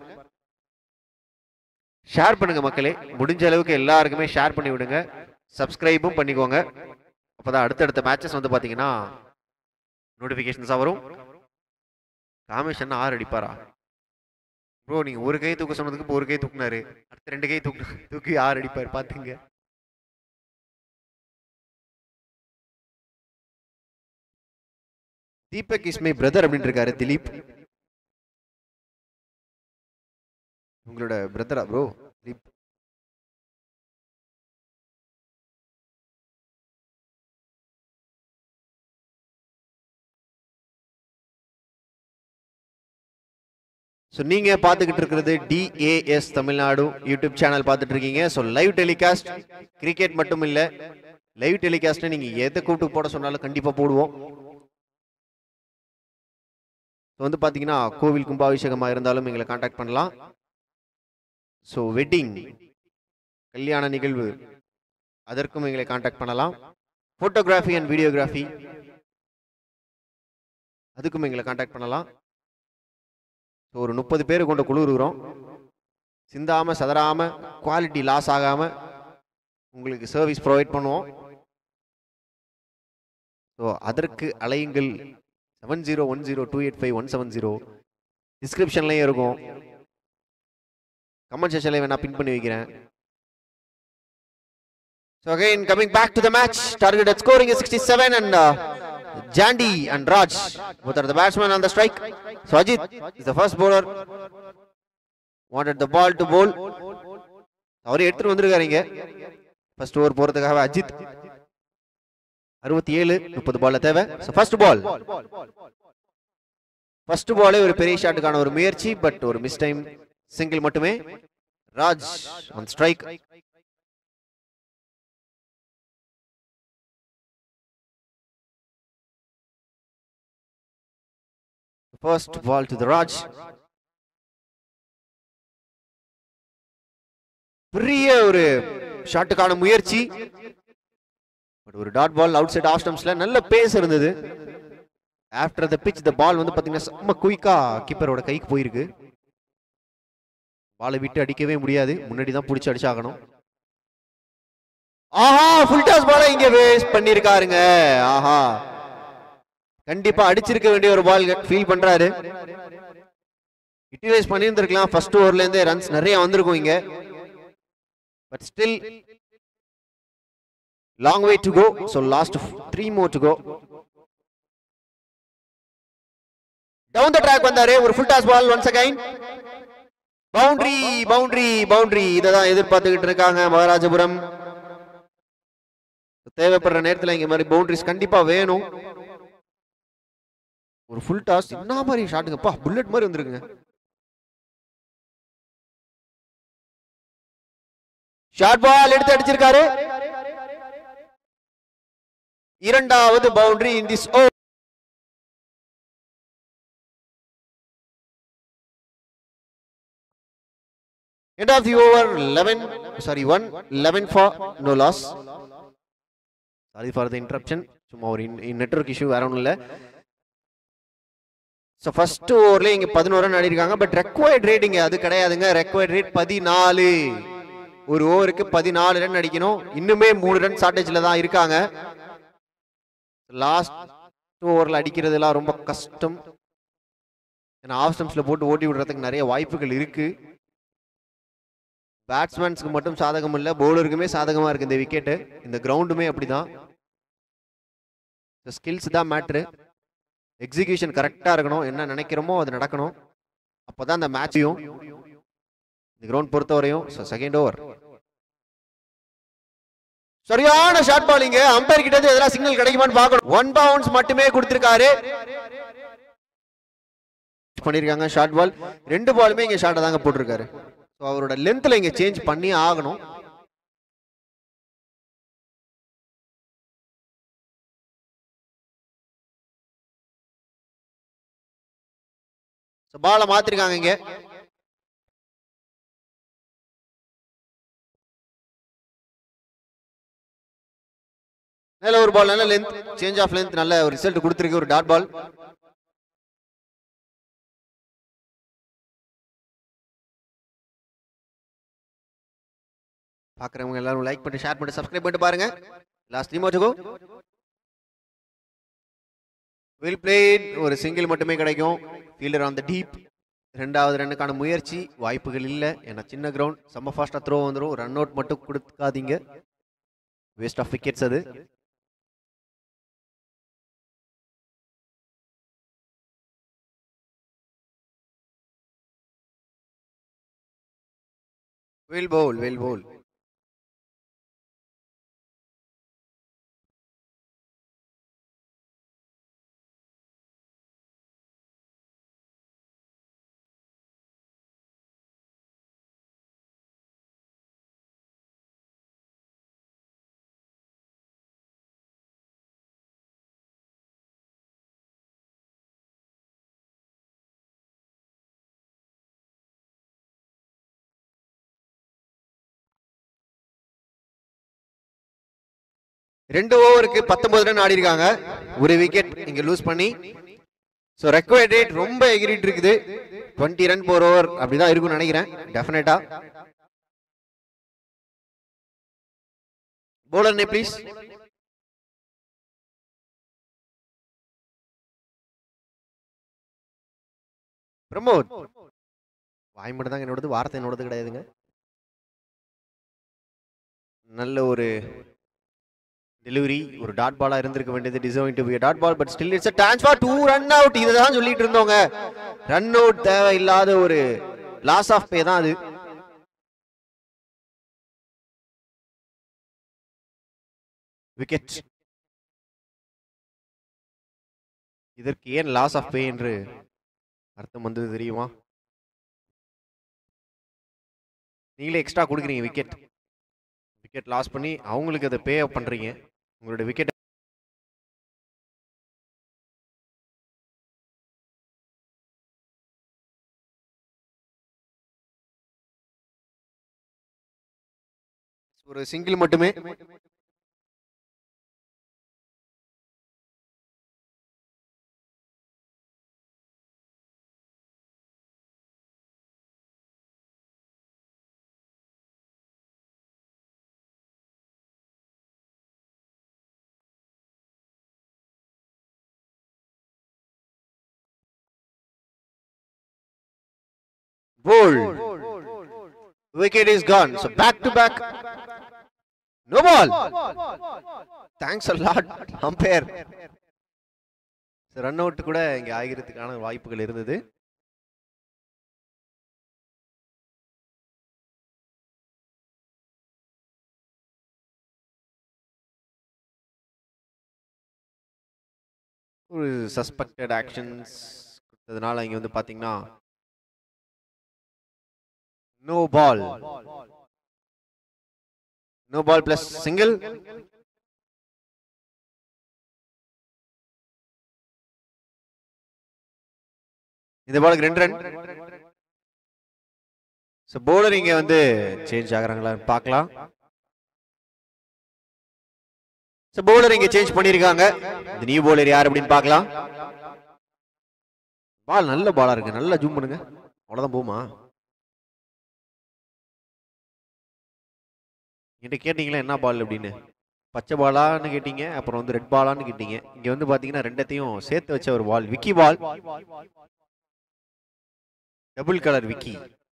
[SPEAKER 1] ஷேர் பண்ணுங்க மக்களே முடிஞ்ச அளவுக்கு எல்லாருக்குமே ஷேர் பண்ணி விடுங்க சப்ஸ்கிரைபும் பண்ணிக்கோங்க அப்பதான் அடுத்தடுத்த மேட்சஸ் வந்து பாத்தீங்கன்னா நோட்டிஃபிகேஷன்ஸாக வரும் காமேஷ் அண்ணா ஆறு அடிப்பாரா ப்ரோ நீங்க ஒரு கை தூக்க சொன்னதுக்கு இப்போ ஒரு கை தூக்குனாரு அடுத்த ரெண்டு கை தூக்கு தூக்கி ஆறு அடிப்பார் பாத்துங்க தீபக் இஸ் மை பிரதர் அப்படின்னு இருக்காரு திலீப் உங்களோட பிரதரா ப்ரோ திலீப் ஸோ நீங்க பார்த்துக்கிட்டு இருக்கிறது டிஏஎஸ் தமிழ்நாடு யூடியூப் சேனல் பார்த்துட்டு இருக்கீங்க ஸோ லைவ் டெலிகாஸ்ட் கிரிக்கெட் மட்டும் இல்லை லைவ் டெலிகாஸ்ட் நீங்க எதை கூப்பிட்டு போட சொன்னாலும் கண்டிப்பா போடுவோம் ஸோ வந்து பார்த்தீங்கன்னா கோவில் கும்பாபிஷேகமாக இருந்தாலும் எங்களை காண்டாக்ட் பண்ணலாம் ஸோ வெட்டிங் கல்யாண நிகழ்வு அதற்கும் எங்களை காண்டாக்ட் பண்ணலாம் ஃபோட்டோகிராஃபி அண்ட் வீடியோகிராஃபி அதுக்கும் எங்களை காண்டாக்ட் பண்ணலாம் ஸோ ஒரு முப்பது பேர் கொண்ட குழு இருக்கிறோம் சிந்தாம சதறாம குவாலிட்டி லாஸ் ஆகாம உங்களுக்கு சர்வீஸ் ப்ரொவைட் பண்ணுவோம் ஸோ அதற்கு அலையுங்கள் seven zero one zero two eight five one seven zero டிஸ்கிரிப்ஷன்லையும் இருக்கும் கமெண்ட் செக்ஷன்ல வேணா பின் பண்ணி வைக்கிறேன் So again, coming back to the match, targeted scoring is 67 and uh, Jandy and Raj, both are the batsmen on the strike. So Ajit is the first bowler. Wanted the ball to bowl. அவர் எடுத்துட்டு வந்திருக்காருங்க first over போறதுக்காக அஜித் அறுபத்தி ஏழு முப்பது பால்ல தேவை first ball first பாலே ஒரு பெரிய ஷாட்டுக்கான ஒரு முயற்சி பட் ஒரு மிஸ் டைம் சிங்கிள் மட்டுமே Raj on strike First ball to the Raj. பெரிய ஒரு ஷாட்டுக்கான முயற்சி பட் ஒரு dot ball outside off ஸ்டம்ப்ஸ்ல நல்ல பேஸ் இருந்தது ஆஃப்டர் த பிச் த பால் வந்து பாத்தீங்கன்னா செம்ம குயிக்கா கீப்பரோட கைக்கு போயிருக்கு பாலை விட்டு அடிக்கவே முடியாது முன்னாடி தான் பிடிச்சி அடிச்சாகணும் ஆஹா ஃபுல் டாஸ் பாலை இங்க வேஸ்ட் பண்ணிருக்காருங்க ஆஹா கண்டிப்பா அடிச்சிருக்க வேண்டிய ஒரு பால் ஃபீல் பண்றாரு யூட்டிலைஸ் பண்ணியிருந்திருக்கலாம் ஃபர்ஸ்ட் ஓவர்ல இருந்தே ரன்ஸ் நிறைய வந்திருக்கும் இங்க but still long way to go so last three more to go down the track வந்தாரு ஒரு full toss ball once again boundary boundary boundary இதை தான் எதிர்பார்த்துக்கிட்டு இருக்காங்க மகாராஜபுரம் தேவைப்படுற நேரத்துல இங்க மாதிரி பவுண்டரிஸ் கண்டிப்பா வேணும் ஒரு ஃபுல் டாஸ் என்ன மாதிரி ஷாட்டுங்கப்பா புல்லட் மாதிரி வந்திருக்குங்க ஷார்ட் பால் எடுத்து அடிச்சிருக்காரு இரண்டாவது பவுண்டரி இன் திஸ் ஓ End of the over 11, sorry, 1, 11 for no loss. Sorry for the interruption. சும்மா ஒரு நெட்ஒர்க் இஷ்யூ வேற ஒன்றும் இல்லை ஸோ ஃபர்ஸ்ட் ஓவர்ல இங்க பதினோரு ரன் ஆடிருக்காங்க பட் ரெக்வயர்ட் ரேட்டிங் அது கிடையாதுங்க ரெக்வயர்ட் ரேட் பதினாலு ஒரு ஓவருக்கு பதினாலு ரன் அடிக்கணும் இன்னுமே மூணு ரன் ஷார்டேஜ்ல தான் இருக்காங்க லாஸ்ட் ஓவரில் அடிக்கிறதுலாம் ரொம்ப கஷ்டம் ஏன்னா ஆஃப் ஸ்டம்ப்ஸில் போட்டு ஓட்டி விடுறதுக்கு நிறைய வாய்ப்புகள் இருக்கு பேட்ஸ்மேன்ஸ்க்கு மட்டும் சாதகம் இல்லை பவுலருக்குமே சாதகமாக இருக்கு இந்த விக்கெட்டு இந்த கிரவுண்டுமே அப்படிதான் ஸ்கில்ஸ் தான் மேட்ரு எக்ஸிகியூஷன் கரெக்டாக இருக்கணும் என்ன நினைக்கிறோமோ அது நடக்கணும் அப்போ தான் அந்த மேட்சையும் இந்த கிரவுண்ட் பொறுத்தவரையும் செகண்ட் ஓவர் சரியான ஷார்ட் பாலிங்க அம்பையர் கிட்ட இருந்து எதனா சிக்னல் கிடைக்குமான்னு பார்க்கணும் ஒன் பவுன்ஸ் மட்டுமே கொடுத்திருக்காரு பண்ணிருக்காங்க ஷார்ட் பால் ரெண்டு பாலுமே இங்க ஷார்ட்டை தாங்க போட்டிருக்காரு ஸோ அவரோட லென்த்ல இங்க சேஞ்ச் பண்ணி ஆகணும் ஸோ பாலை மாத்திருக்காங்க இங்க நல்ல ஒரு பால் நல்ல லென்த் சேஞ்ச் ஆஃப் லென்த் நல்ல ஒரு ரிசல்ட் கொடுத்துருக்கு ஒரு டாட் பால் பார்க்குறவங்க எல்லாரும் லைக் பண்ணி ஷேர் பண்ணி சப்ஸ்கிரைப் பண்ணிட்டு பாருங்க last three more to go well played ஒரு சிங்கிள் மட்டுமே கிடைக்கும் ஃபீல்டர் ஆன் த டீப் ரெண்டாவது ரன்னுக்கான முயற்சி வாய்ப்புகள் இல்லை ஏன்னா சின்ன கிரவுண்ட் செம்ம ஃபாஸ்ட்டாக த்ரோ வந்துடும் ரன் அவுட் மட்டும் கொடுக்காதீங்க வேஸ்ட் ஆஃப் விக்கெட்ஸ் அது வில் பவுல் வில் பவுல் ரெண்டு ஓவருக்கு பத்தொன்பது ரன் ஆடி இருக்காங்க ஒரு விக்கெட் இங்க லூஸ் பண்ணி ஸோ ரெக்வயர்ட் ரேட் ரொம்ப எகிரிட்டு இருக்குது டுவெண்ட்டி ரன் போர் ஓவர் அப்படிதான் இருக்கும்னு நினைக்கிறேன் டெஃபினட்டா போலர் ப்ளீஸ் பிரமோத் வாய் மட்டும் தாங்க என்னோடது வார்த்தை என்னோடது கிடையாதுங்க நல்ல ஒரு டெலிவரி ஒரு டாட் பாலா இருந்திருக்க வேண்டியது deserving to be dot ball but still it's transform to run out இதை தான் சொல்லிட்டு இருந்தோங்க ரன் அவுட் தேவையில்லாத ஒரு லாஸ் ஆஃப் பே தான் அது விக்கெட் இதற்கு ஏன் லாஸ் ஆஃப் பே என்று அர்த்தம் வந்தது தெரியுமா நீங்களே எக்ஸ்ட்ரா கொடுக்குறீங்க விக்கெட் விக்கெட் லாஸ் பண்ணி அவங்களுக்கு அதை பே அப் பண்றீங்க உங்களோட விக்கெட் ஒரு சிங்கிள் மட்டுமே Bold. Wicket is gone. So back to back. No ball. Thanks a lot, umpire. Run out கூட இங்க ஆகிறதுக்கான வாய்ப்புகள் இருந்தது ஒரு சஸ்பெக்டட் ஆக்ஷன்ஸ் கொடுத்ததுனால இங்க வந்து பாத்தீங்கன்னா no ball no ball plus single இந்த பாலுக்கு ரெண்டு ரன் ஸோ போலர் இங்க வந்து சேஞ்ச் ஆகுறாங்களா பார்க்கலாம் ஸோ போலர் இங்க சேஞ்ச் பண்ணியிருக்காங்க இந்த நியூ போலர் யார் அப்படின்னு பார்க்கலாம் பால் நல்ல பாலா இருக்கு நல்லா ஜூம் பண்ணுங்க அவ்வளவுதான் போமா என்கிட்ட கேட்டீங்களா என்ன பால் அப்படின்னு பச்சை பாலான்னு கேட்டீங்க அப்புறம் வந்து ரெட் பாலான்னு கேட்டீங்க இங்க வந்து பாத்தீங்கன்னா ரெண்டத்தையும் சேர்த்து வச்ச ஒரு ball Vicky ball double colour Vicky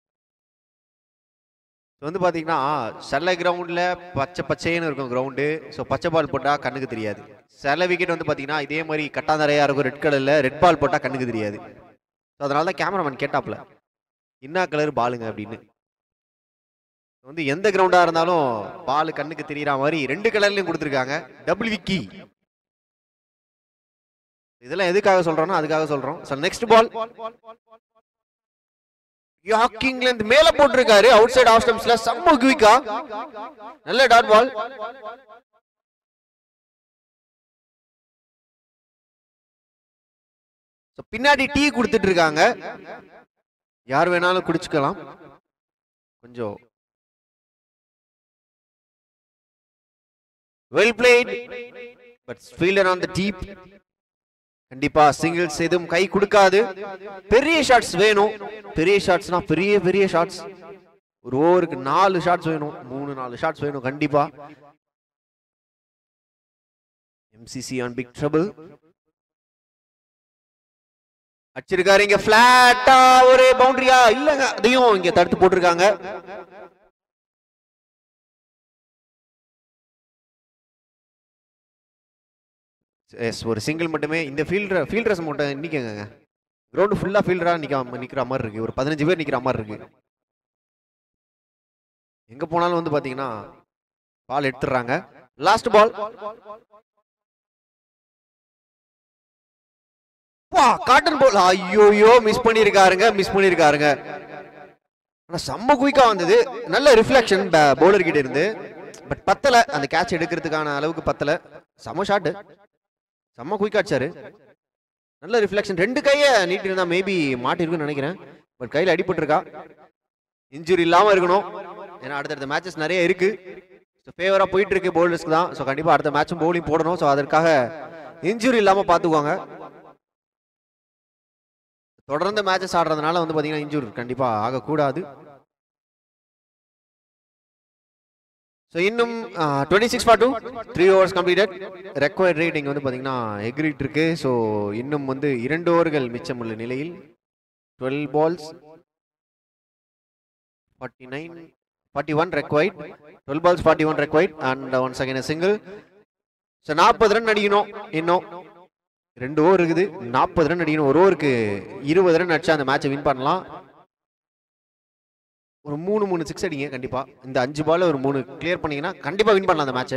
[SPEAKER 1] இப்போ வந்து பார்த்தீங்கன்னா சில கிரவுண்டில் பச்சை பச்சைன்னு இருக்கும் கிரவுண்டு ஸோ பச்சை பால் போட்டால் கண்ணுக்கு தெரியாது சில விக்கெட் வந்து பார்த்தீங்கன்னா இதே மாதிரி கட்டாந்தரையாக இருக்கும் ரெட் கலரில் ரெட் பால் போட்டால் கண்ணுக்கு தெரியாது ஸோ அதனால தான் கேமராமேன் கேட்டாப்ல என்ன கலர் பாலுங்க அப்படின்னு வந்து எந்த கிரவுண்டாக இருந்தாலும் பால் கண்ணுக்கு தெரியற மாதிரி ரெண்டு கலர்லையும் கொடுத்துருக்காங்க டபுள் விக்கி இதெல்லாம் எதுக்காக சொல்றோம்னா அதுக்காக சொல்றோம் ஸோ நெக்ஸ்ட் பால் யாக்கிங்ல இருந்து மேல போட்டிருக்காரு அவுட் சைடு ஆஃப் ஸ்டம்ப்ஸ்ல செம்ம குவிக்கா நல்ல டாட் பால் பின்னாடி டீ கொடுத்துட்டு இருக்காங்க யார் வேணாலும் குடிச்சுக்கலாம் கொஞ்சம் well played but fielder on the deep கண்டிப்பா சிங்கிள்ஸ் எதுவும் கை கொடுக்காது பெரிய ஷாட்ஸ் வேணும் பெரிய ஷாட்ஸ்னா பெரிய பெரிய ஷாட்ஸ் ஒரு ஓவருக்கு நாலு ஷாட்ஸ் வேணும் மூணு நாலு ஷாட்ஸ் வேணும் கண்டிப்பா எம்சிசி ஆன் பிக் ட்ரபிள் அடிச்சிருக்காரு இங்க பிளாட்டா ஒரு பவுண்டரியா இல்லங்க அதையும் இங்க தடுத்து போட்டிருக்காங்க எஸ் ஒரு சிங்கிள் மட்டுமே இந்த ஃபீல்டர் ஃபீல்டர்ஸ் மட்டும் நிற்கங்க கிரவுண்டு ஃபுல்லாக ஃபீல்டராக நிற்க நிற்கிற மாதிரி இருக்கு ஒரு பதினஞ்சு பேர் நிற்கிற மாதிரி இருக்கு எங்கே போனாலும் வந்து பார்த்தீங்கன்னா பால் எடுத்துடுறாங்க லாஸ்ட் பால் வா காட்டன் பால் ஐயோயோ மிஸ் பண்ணியிருக்காருங்க மிஸ் பண்ணியிருக்காருங்க ஆனா செம்ம குயிக்கா வந்தது நல்ல ரிஃப்ளெக்ஷன் பவுலர் கிட்ட இருந்து பட் பத்தல அந்த கேட்ச் எடுக்கிறதுக்கான அளவுக்கு பத்தல செம்ம ஷாட் செம்ம குயிக்கா அடிச்சாரு நல்ல ரிஃப்ளெக்ஷன் ரெண்டு கையை நீட்டி இருந்தா மேபி மாட்டிருக்குன்னு நினைக்கிறேன் பட் கையில அடிபட்டிருக்கா இன்ஜுரி இல்லாம இருக்கணும் ஏன்னா அடுத்தடுத்த மேட்சஸ் நிறைய இருக்கு ஃபேவரா போயிட்டு இருக்கு பவுலர்ஸ்க்கு தான் ஸோ கண்டிப்பா அடுத்த மேட்சும் பவுலிங் போடணும் ஸோ அதற்காக இன்ஜுரி இல்லாம பாத்துக்குவாங்க தொடர்ந்து மேட்சஸ் ஆடுறதுனால வந்து பாத்தீங்கன்னா இன்ஜூரி கண்டிப்பா ஆகக்கூடாது ஸோ இன்னும் twenty six for two three overs completed required rating வந்து பார்த்தீங்கன்னா எக்ரிட் இருக்கு ஸோ இன்னும் வந்து இரண்டு ஓவர்கள் மிச்சமுள்ள நிலையில் twelve balls forty nine forty one required twelve balls forty one required and one second single so நாற்பது ரன் அடிக்கணும் இன்னும் ரெண்டு ஓவர் இருக்குது நாற்பது ரன் அடிக்கணும் ஒரு ஓவருக்கு இருபது ரன் அடிச்சா அந்த மேட்சை வின் பண்ணலாம் ஒரு மூணு மூணு சிக்ஸ் அடிங்க கண்டிப்பா இந்த அஞ்சு பால் ஒரு மூணு கிளியர் பண்ணீங்கன்னா கண்டிப்பா வின் பண்ணலாம் அந்த மேட்சை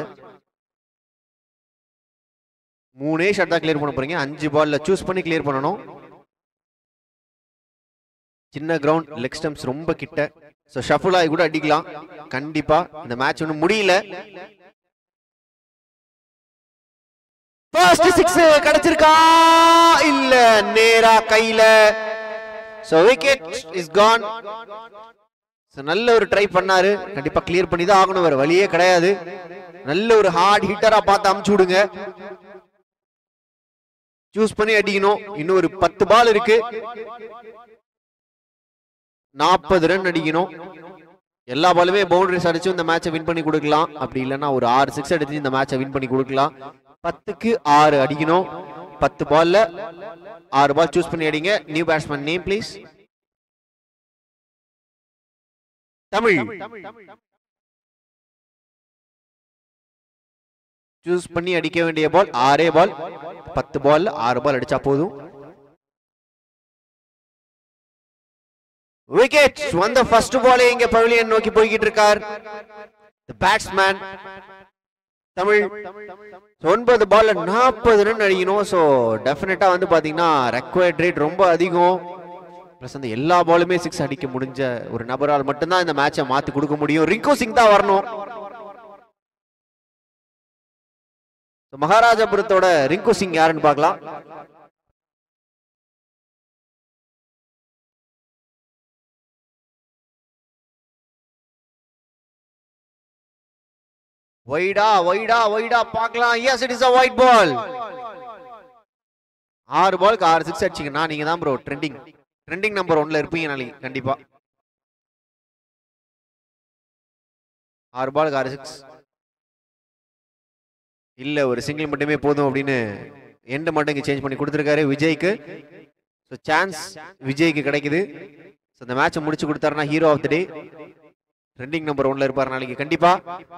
[SPEAKER 1] மூணே ஷாட் தான் கிளியர் பண்ண போறீங்க அஞ்சு பால்ல சூஸ் பண்ணி கிளியர் பண்ணணும் சின்ன கிரவுண்ட் லெக் ஸ்டம்ப்ஸ் ரொம்ப கிட்ட ஸோ ஷஃபுல் ஆகி கூட அடிக்கலாம் கண்டிப்பா இந்த மேட்ச் ஒன்றும் முடியல ஃபர்ஸ்ட் சிக்ஸ் கிடைச்சிருக்கா இல்ல நேரா கையில சோ விக்கெட் இஸ் கான் நல்ல ஒரு ட்ரை பண்ணாரு கண்டிப்பா கிளியர் பண்ணி தான் ஆகணும் வேற வழியே கிடையாது நல்ல ஒரு ஹார்ட் ஹிட்டரா பார்த்து அமுச்சு விடுங்க சூஸ் பண்ணி அடிக்கணும் இன்னும் ஒரு பத்து பால் இருக்கு நாற்பது ரன் அடிக்கணும் எல்லா பாலுமே பவுண்டரிஸ் அடிச்சு இந்த மேட்சை வின் பண்ணி கொடுக்கலாம் அப்படி இல்லைன்னா ஒரு ஆறு சிக்ஸ் அடிச்சு இந்த மேட்சை வின் பண்ணி கொடுக்கலாம் பத்துக்கு ஆறு அடிக்கணும் பத்து பால்ல ஆறு பால் சூஸ் பண்ணி அடிங்க new batsman name please Tamil choose பண்ணி அடிக்க வேண்டிய பால் ஆறே பால் பத்து பால் ஆறு பால் அடிச்சா போதும் விக்கெட் வந்த ஃபர்ஸ்ட் பாலே இங்க பவிலியன் நோக்கி போய்கிட்டு இருக்கார் பேட்ஸ்மேன் தமிழ் So, ஒன்பது பால்ல நாற்பது ரன் அடிக்கணும் ஸோ டெஃபினட்டா வந்து பாத்தீங்கன்னா ரெக்வயர்ட் ரேட் ரொம்ப அதிகம் ப்ளஸ் வந்து எல்லா பாலுமே சிக்ஸ் அடிக்க முடிஞ்ச ஒரு நபரால் மட்டும்தான் இந்த மேட்சை மாத்தி கொடுக்க முடியும் ரிங்கு சிங் தான் வரணும் So, மகாராஜபுரத்தோட ரிங்கு சிங் யாருன்னு பார்க்கலாம் வைடா வைடா வைடா பார்க்கலாம் yes it is a wide ball ஆறு பாலுக்கு ஆறு சிக்ஸ் அடிச்சிங்கன்னா நீங்க தான் ப்ரோ ட்ரெண்டிங் ட்ரெண்டிங் நம்பர் ஒன்ல இருப்பீங்க நாளைக்கு கண்டிப்பா ஆறு பாலுக்கு ஆறு சிக்ஸ் இல்ல ஒரு சிங்கிள் மட்டுமே போதும் அப்படின்னு எண்ட் மட்டும் இங்க சேஞ்ச் பண்ணி கொடுத்துருக்காரு விஜய்க்கு ஸோ சான்ஸ் விஜய்க்கு கிடைக்குது ஸோ இந்த மேட்சை முடிச்சு கொடுத்தாருன்னா hero of the day trending number ஒன்ல இருப்பார் நாளைக்கு கண்டிப்பா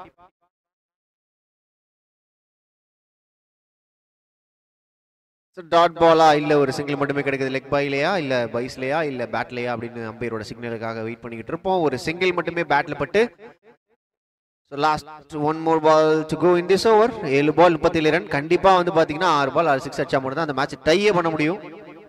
[SPEAKER 1] டாட் பாலா இல்ல ஒரு சிங்கிள் மட்டுமே கிடைக்குது லெக் பாய்லையா இல்ல பைஸ்லையா இல்ல பேட்லையா அப்படின்னு அம்பையரோட சிக்னலுக்காக வெயிட் பண்ணிக்கிட்டு இருப்போம் ஒரு சிங்கிள் மட்டுமே பேட்ல பட்டு so last one more ball to go in this over ஏழு பால் முப்பத்தேழு ரன் கண்டிப்பா வந்து பாத்தீங்கன்னா ஆறு பால் ஆறு சிக்ஸ் அடிச்சா மட்டும் தான் அந்த மேட்ச் டையே பண்ண முடியும்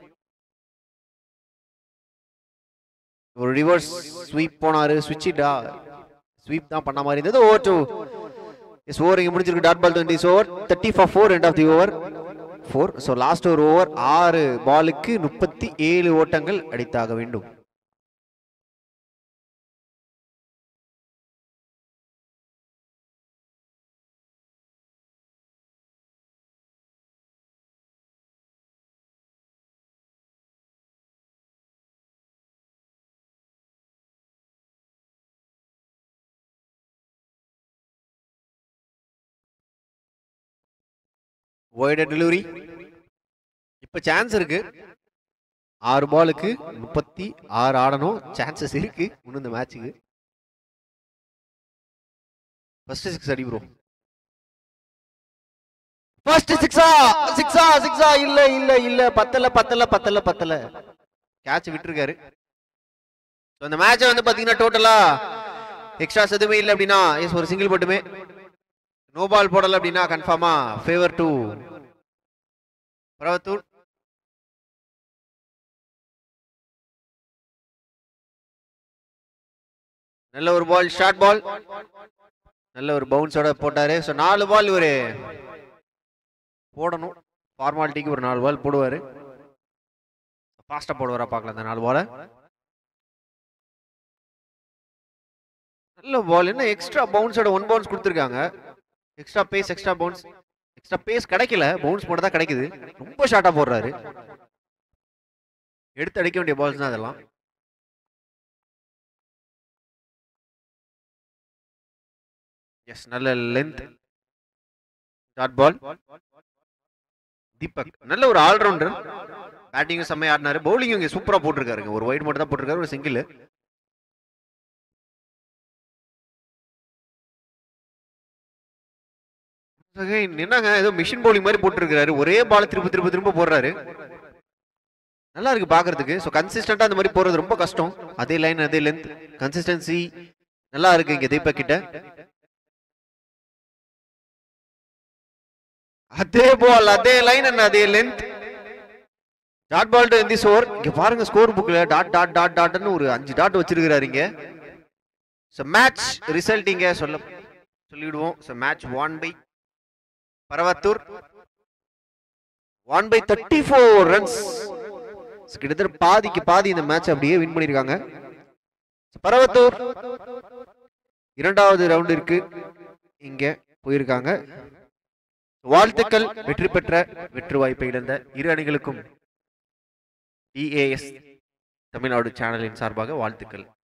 [SPEAKER 1] ஒரு ரிவர்ஸ் ஸ்வீப் போனாரு ஸ்விட்சிடா ஸ்வீப் தான் பண்ண மாதிரி இருந்தது ஓவர் டூ எஸ் ஓவர் இங்கே முடிஞ்சிருக்கு dot ball twenty over thirty for four end of the over four so last ஒரு ஓவர் ஆறு பாலுக்கு முப்பத்தி ஏழு ஓட்டங்கள் அடித்தாக வேண்டும் ஒய்ட டெலிவரி இப்ப சான்ஸ் இருக்கு ஆறு பாலுக்கு முப்பத்தி ஆறு ஆடணும் சான்சஸ் இருக்கு இன்னும் இந்த மேட்சுக்கு ஃபர்ஸ்ட் சிக்ஸ் அடி ப்ரோ ஃபர்ஸ்ட் சிக்ஸா சிக்ஸா சிக்ஸா இல்ல இல்ல இல்ல பத்தல பத்தல பத்தல பத்தல கேட்ச் விட்டுருக்காரு So, இந்த மேட்ச் வந்து பாத்தீங்கன்னா டோட்டலா எக்ஸ்ட்ராஸ் எதுவுமே இல்லை அப்படின்னா எஸ் ஒரு சிங்கிள் மட்டுமே நோ பால் போடல அப்படின்னா கன்ஃபார்மா ஃபேவர் டு பரவத்தூர் நல்ல ஒரு பால் ஷார்ட் பால் நல்ல ஒரு பவுன்ஸோட போட்டாரு ஸோ நாலு பால் இவரு போடணும் ஃபார்மாலிட்டிக்கு ஒரு நாலு பால் போடுவாரு ஃபாஸ்டா போடுவாரா பார்க்கலாம் அந்த நாலு பாலை நல்ல பால் என்ன எக்ஸ்ட்ரா பவுன்ஸோட ஒன் பவுன்ஸ் கொடுத்துருக்காங்க extra pace extra bounce extra pace கிடைக்கல பவுன்ஸ் மட்டும் தான் கிடைக்குது ரொம்ப ஷார்ட்டா போடுறாரு எடுத்து அடிக்க வேண்டிய பால்ஸ் தான் அதெல்லாம் எஸ் நல்ல லென்த் டாட் பால் தீபக் நல்ல ஒரு ஆல்ரவுண்டர் பேட்டிங்கும் செம்மையா ஆடினாரு பவுலிங் இங்க சூப்பரா போட்டிருக்காருங்க ஒரு ஒயிட் மட்டும் தான் போட்டிருக்காரு ஒரு சிங்கிள் என்னங்க ஏதோ மிஷின் பவுலிங் மாதிரி போட்டுருக்காரு ஒரே பால திரும்ப திரும்ப திரும்ப போடுறாரு நல்லா இருக்கு பாக்குறதுக்கு ஸோ கன்சிஸ்டண்டா அந்த மாதிரி போறது ரொம்ப கஷ்டம் அதே லைன் அதே லென்த் கன்சிஸ்டன்சி நல்லா இருக்கு இங்க தீபக் கிட்ட அதே பால் அதே லைன் அண்ட் அதே லென்த் டாட் பால் டு இந்த ஓவர் இங்க பாருங்க ஸ்கோர் புக்ல டாட் டாட் டாட் டாட்னு ஒரு அஞ்சு டாட் வச்சிருக்காரு இங்க ஸோ மேட்ச் ரிசல்ட் இங்க சொல்ல சொல்லிவிடுவோம் so match won by Paravathur won by thirty four runs கிட்டத்தட்ட பாதிக்கு பாதி இந்த மேட்ச் அப்படியே வின் பண்ணிருக்காங்க பரவத்தூர் இரண்டாவது ரவுண்டிற்கு இங்க போயிருக்காங்க வாழ்த்துக்கள் வெற்றி பெற்ற வெற்றி வாய்ப்பை இழந்த இரு அணிகளுக்கும் டிஏஎஸ் தமிழ்நாடு சேனலின் சார்பாக வாழ்த்துக்கள்